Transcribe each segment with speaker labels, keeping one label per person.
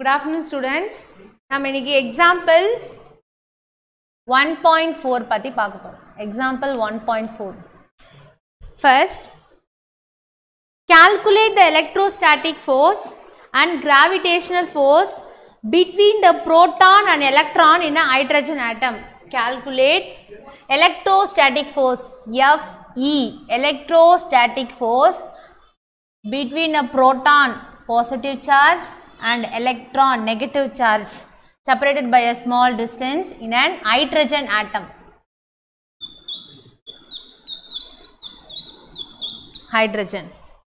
Speaker 1: Good afternoon students நம்ம இன்னைக்கு example one point four பற்றி பார்க்க போகிறோம் example one point four first calculate the electrostatic force and gravitational force between the proton and electron in a hydrogen atom calculate electrostatic force fe electrostatic force between a proton positive charge and electron negative charge separated by a small distance in an hydrogen atom hydrogen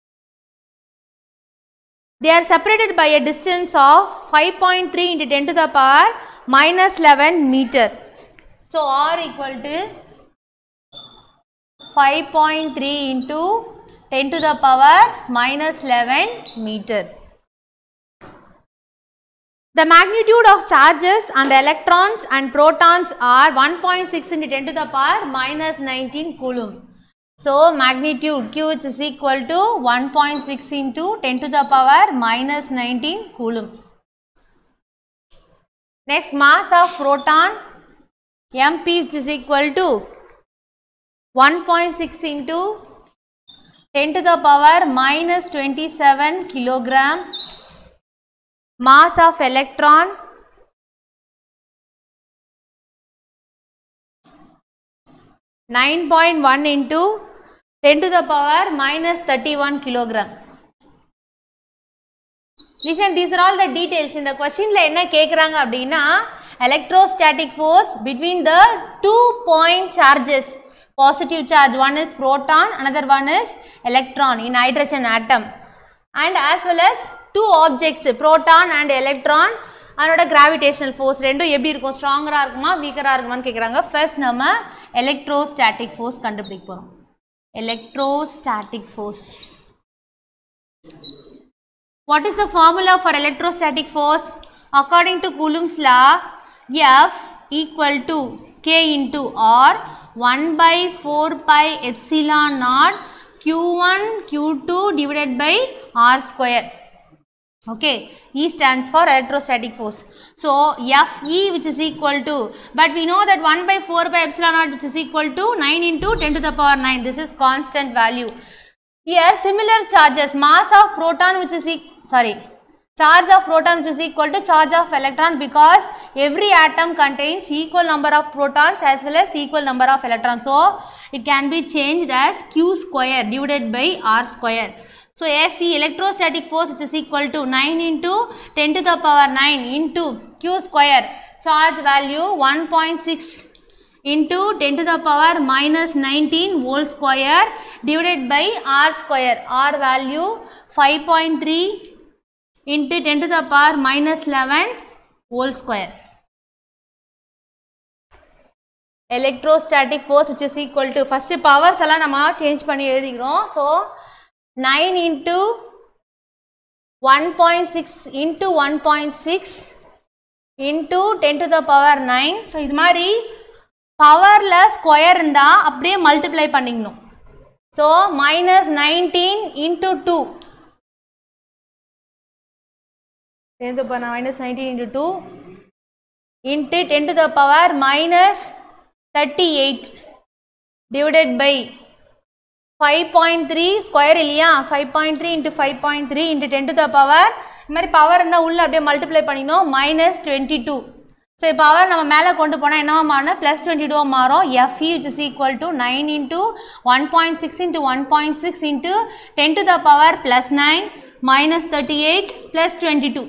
Speaker 1: they are separated by a distance of 5.3 into 10 to the power minus 11 meter so r equal to 5.3 into 10 to the power minus 11 meter the magnitude of charges and the electrons and protons are 1.6 into 10 to the power minus 19 coulomb so magnitude q which is equal to 1.6 into 10 to the power minus 19 coulomb. Next mass of proton mp which is equal to 1.6 into 10 to the power minus 27 kilogram. Mass of electron 9.1 into 10 to the power minus 31 kilogram. Listen, these are all the details. இந்த கொஸ்டின்ல என்ன கேட்குறாங்க அப்படின்னா electrostatic force between the two point charges positive charge one is proton another one is electron in hydrogen atom and as well as two objects proton and electron அதனோட gravitational force ரெண்டும் எப்படி இருக்கும் ஸ்ட்ராங்கராக இருக்குமா வீக்கராக இருக்குமான்னு கேட்குறாங்க ஃபர்ஸ்ட் நம்ம electrostatic force கண்டுபிடிக்க போகிறோம் electrostatic force. What is the formula for electrostatic force? According to Coulomb's law, F equal to K into R 1 by 4 pi epsilon naught Q1 Q2 divided by R square. Okay, E stands for electrostatic force. So, Fe which is equal to, but we know that 1 by 4 by epsilon naught which is equal to 9 into 10 to the power 9. This is constant value. Here similar charges, mass of proton which is, e sorry, charge of proton which is equal to charge of electron because every atom contains equal number of protons as well as equal number of electrons. So, it can be changed as Q square divided by R square. So, Fe electrostatic force which is equal to 9 into 10 to the power 9 into Q square charge value 1.6 into 10 to the power minus 19 whole square divided by R square. R value 5.3 into 10 to the power minus 11 whole square. Electrostatic force which is equal to first powers எல்லாம் நம்ம change பண்ணி எழுதிக்கிறோம். So, 9 into 1.6 into 1.6 into 10 to the power 9. So இது மாதிரி பவரில் square இருந்தால் அப்படியே multiply பண்ணிக்கணும் so minus nineteen into two சேர்ந்து பண்ண minus nineteen into two into ten to the power minus thirty eight divided by five point three square இல்லையா five point three into five point three into ten to the power இது மாதிரி power இருந்தால் உள்ளே அப்படியே multiply பண்ணிக்கணும் minus twenty two so power நம்ம மேலே கொண்டு போனால் என்னவா மாறணும் ப்ளஸ் டுவெண்ட்டி டூ மாறும் F E which is equal to nine into one point six into one point six into ten to the power plus nine minus thirty eight plus twenty two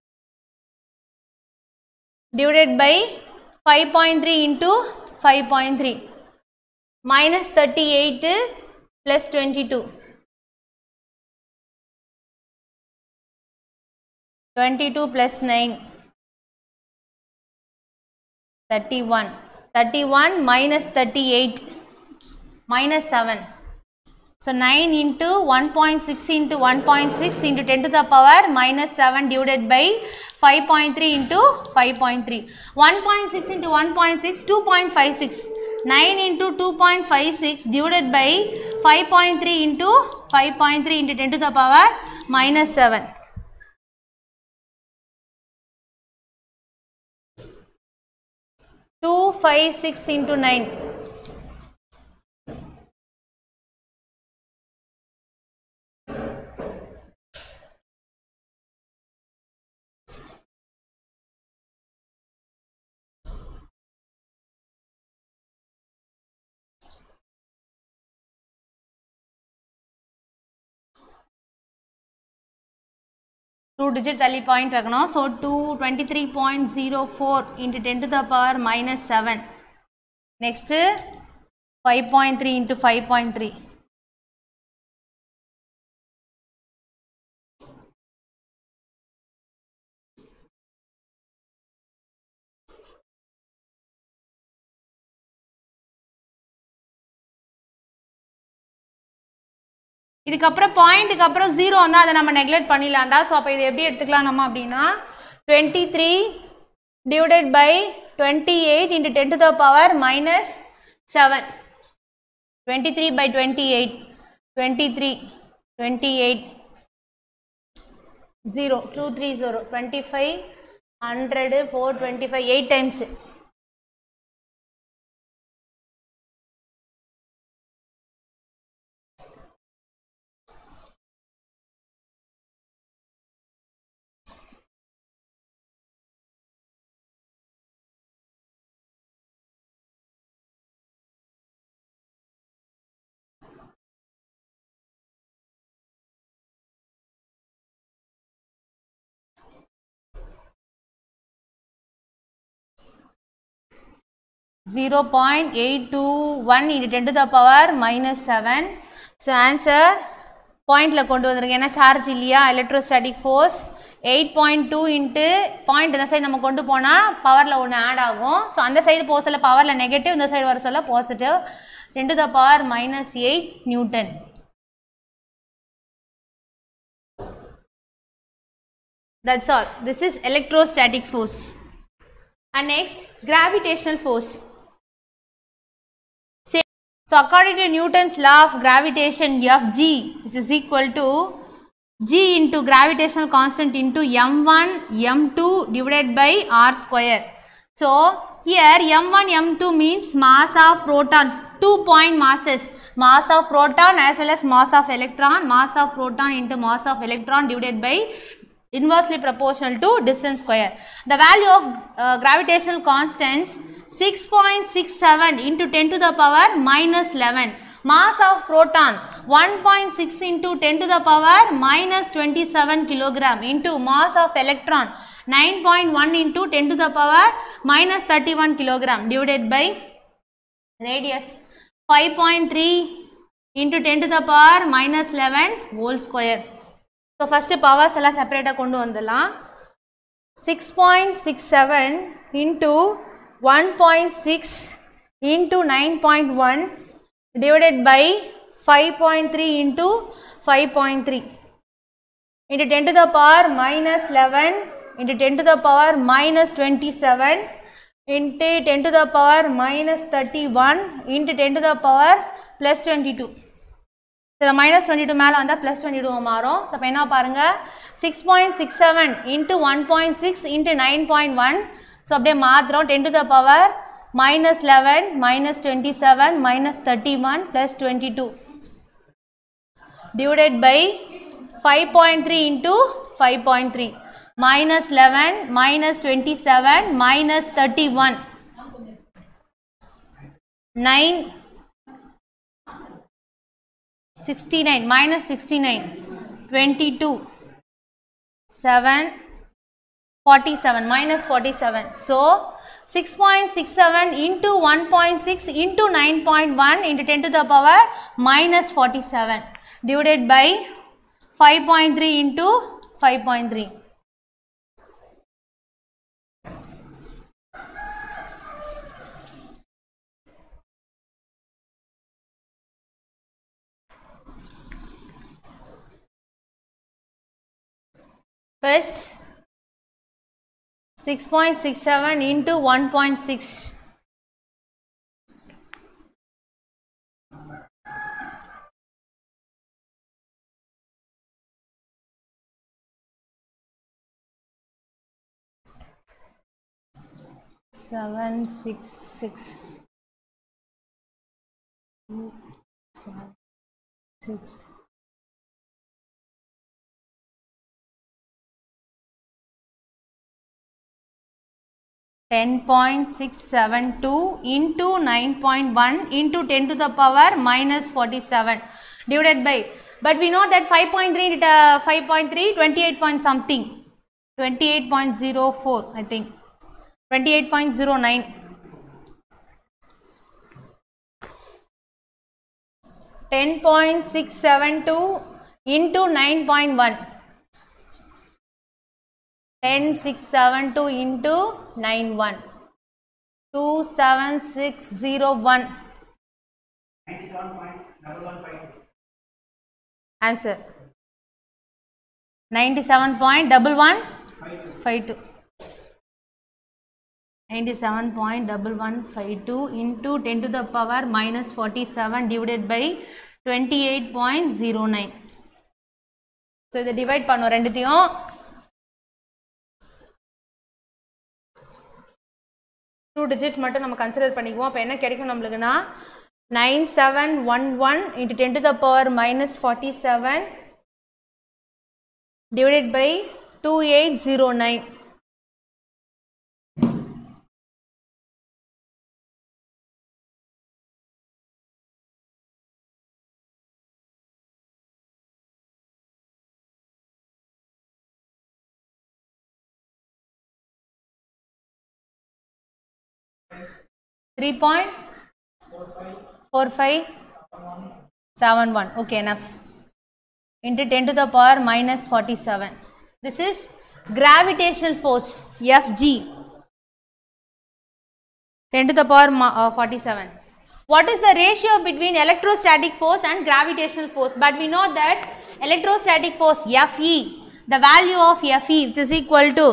Speaker 1: divided by five point three into five point three minus thirty eight plus 22 22 plus 9 31 31 minus 38 minus 7 so 9 into 1.6 into 1.6 into 10 to the power minus 7 divided by 5.3 into 5.3 1.6 into 1.6 2.56 9 into 2.56 divided by 5.3 into 5.3 into 10 to the power minus 7. 5, 6 into 9. Two digit தள்ளி point வைக்கணும் so two twenty three point zero four into ten to the power minus seven next five point three into five point three இதுக்கப்புறம் பாயிண்ட்டுக்கு அப்புறம் zero வந்தால் அதை நம்ம neglect பண்ணிடலாம்டா so அப்போ இது எப்படி எடுத்துக்கலாம் நம்ம அப்படின்னா twenty three divided by twenty eight into ten to the power minus seven twenty three by twenty eight twenty three twenty eight zero two three zero twenty five hundred four twenty five eight times zero point eight two one into ten to the power minus seven so answer பாயிண்டில் கொண்டு வந்துருங்க ஏன்னா charge இல்லையா electrostatic force eight point two into point இந்த side நம்ம கொண்டு போனால் பவரில் ஒன்று ஆட் ஆகும் ஸோ அந்த சைடு போக சொல்ல பவரில் நெகட்டிவ் இந்த சைடு வர சொல்ல positive ten to the power minus eight newton That's all. This is electrostatic force. And next, gravitational force. Say, so according to Newton's law of gravitation, Fg, which is equal to g into gravitational constant into m1, m2 divided by r square. So here m1, m2 means mass of proton, two point masses, mass of proton as well as mass of electron, mass of proton into mass of electron divided by inversely proportional to distance square. The value of uh, gravitational constants 6.67 into 10 to the power minus 11. Mass of proton 1.6 into 10 to the power minus 27 kilogram into mass of electron 9.1 into 10 to the power minus 31 kilogram divided by radius 5.3 into 10 to the power minus 11 whole square. So first powers எல்லாம் செப்பரேட்டாக கொண்டு வந்துடலாம் six point six seven into one point six into nine point one divided by five point three into five point three into ten to the power minus eleven into ten to the power minus twenty seven into ten to the power minus thirty one into ten to the power plus twenty two இந்த minus twenty two மேலே வந்தால் plus twenty two மாறும் so அப்போ என்ன பாருங்கள் six point six seven into one point six into nine point one so அப்படியே மாத்திரம் ten to the power minus eleven minus twenty seven minus thirty one plus twenty two divided by five point three into five point three minus eleven minus twenty seven minus thirty one nine 69 minus 69 22 7 47 minus 47 so 6.67 into 1.6 into 9.1 into 10 to the power minus 47 divided by 5.3 into 5.3 First, 6.67 into 1.6. Seven six six six ten point six seven two into nine point one into ten to the power minus forty seven divided by but we know that five point three uh, five point three twenty eight point something twenty eight point zero four I think twenty eight point zero nine ten point six seven two into nine point one 10 6 7 2 into 9 1 2 7 6 0 1 answer 97 point double one five two 97 point double one five two into 10 to the power minus 47 divided by 28.09 so இதை divide பண்ணும் ரெண்டுத்தையும் two digit மட்டும் நம்ம consider பண்ணிக்குவோம் அப்போ என்ன கிடைக்கும் நம்மளுக்குன்னா nine seven one one into ten to the power minus forty seven divided by two eight zero nine three point four five seven one okay enough into 10 to the power minus 47 this is gravitational force fg 10 to the power ma- uh, 47 what is the ratio between electrostatic force and gravitational force but we know that electrostatic force fe the value of fe which is equal to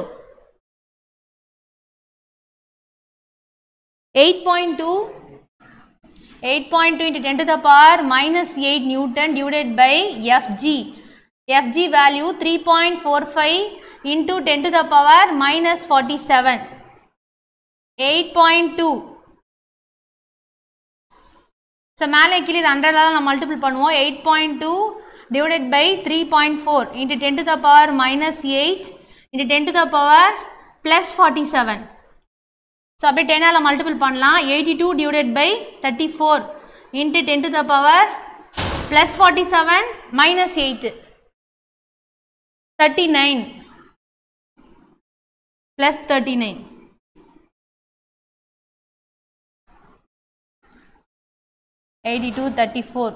Speaker 1: 8.2 8.2 into 10 to the power minus 8 Newton divided by Fg. Fg value 3.45 into 10 to the power minus 47. 8.2. So மேலே கீழே இது ஹண்ட்ரட்லாம் நம்ம multiple பண்ணுவோம் eight point two divided by three point four into ten to the power minus eight into ten to the power plus forty seven so அப்படியே டென்னால் multiple பண்ணலாம் eighty two divided by thirty four into ten to the power plus forty seven minus eight thirty nine plus thirty nine eighty two thirty four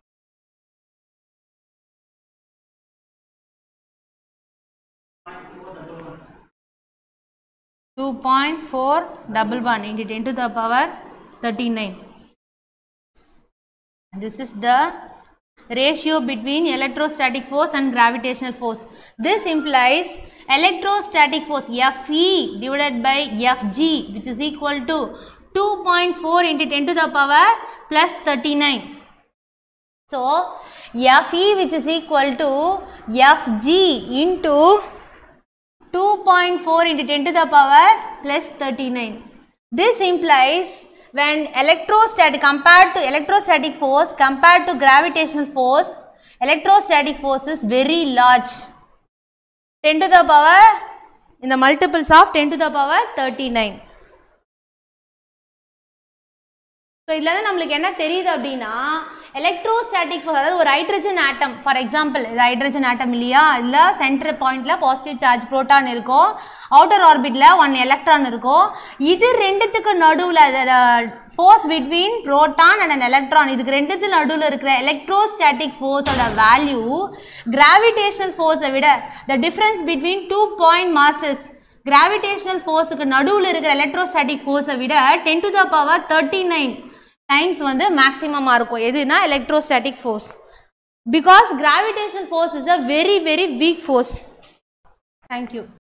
Speaker 1: two point four double one into ten to the power thirty nine This is the ratio between electrostatic force and gravitational force. This implies electrostatic force Fe divided by Fg which is equal to 2.4 into 10 to the power plus 39. So, Fe which is equal to Fg into 2.4 into 10 to the power plus 39. This implies when electrostatic compared to electrostatic force compared to gravitational force, electrostatic force is very large. 10 to the power in the multiples of 10 to the power 39. So இதில் தான் நம்மளுக்கு என்ன தெரியுது அப்படின்னா electrostatic force அதாவது ஒரு hydrogen atom for example இது hydrogen atom இல்லையா இல்லை சென்டர் பாயிண்டில் பாசிட்டிவ் சார்ஜ் புரோட்டான் இருக்கும் அவுட்டர் ஆர்பிட்டில் ஒன் எலக்ட்ரான் இருக்கும் இது ரெண்டுத்துக்கு நடுவில் force between proton and and electron இதுக்கு ரெண்டுத்து நடுவில் இருக்கிற எலக்ட்ரோஸ்டாட்டிக் ஃபோர்ஸோட வேல்யூ கிராவிடேஷனல் ஃபோர்ஸை விட the difference between two point masses gravitational ஃபோர்ஸுக்கு நடுவில் இருக்கிற எலக்ட்ரோஸ்டாட்டிக் ஃபோர்ஸை விட ten to the power thirty nine times வந்து மேக்ஸிமமாக இருக்கும் எதுனா electrostatic force because gravitation force is a very very weak force thank you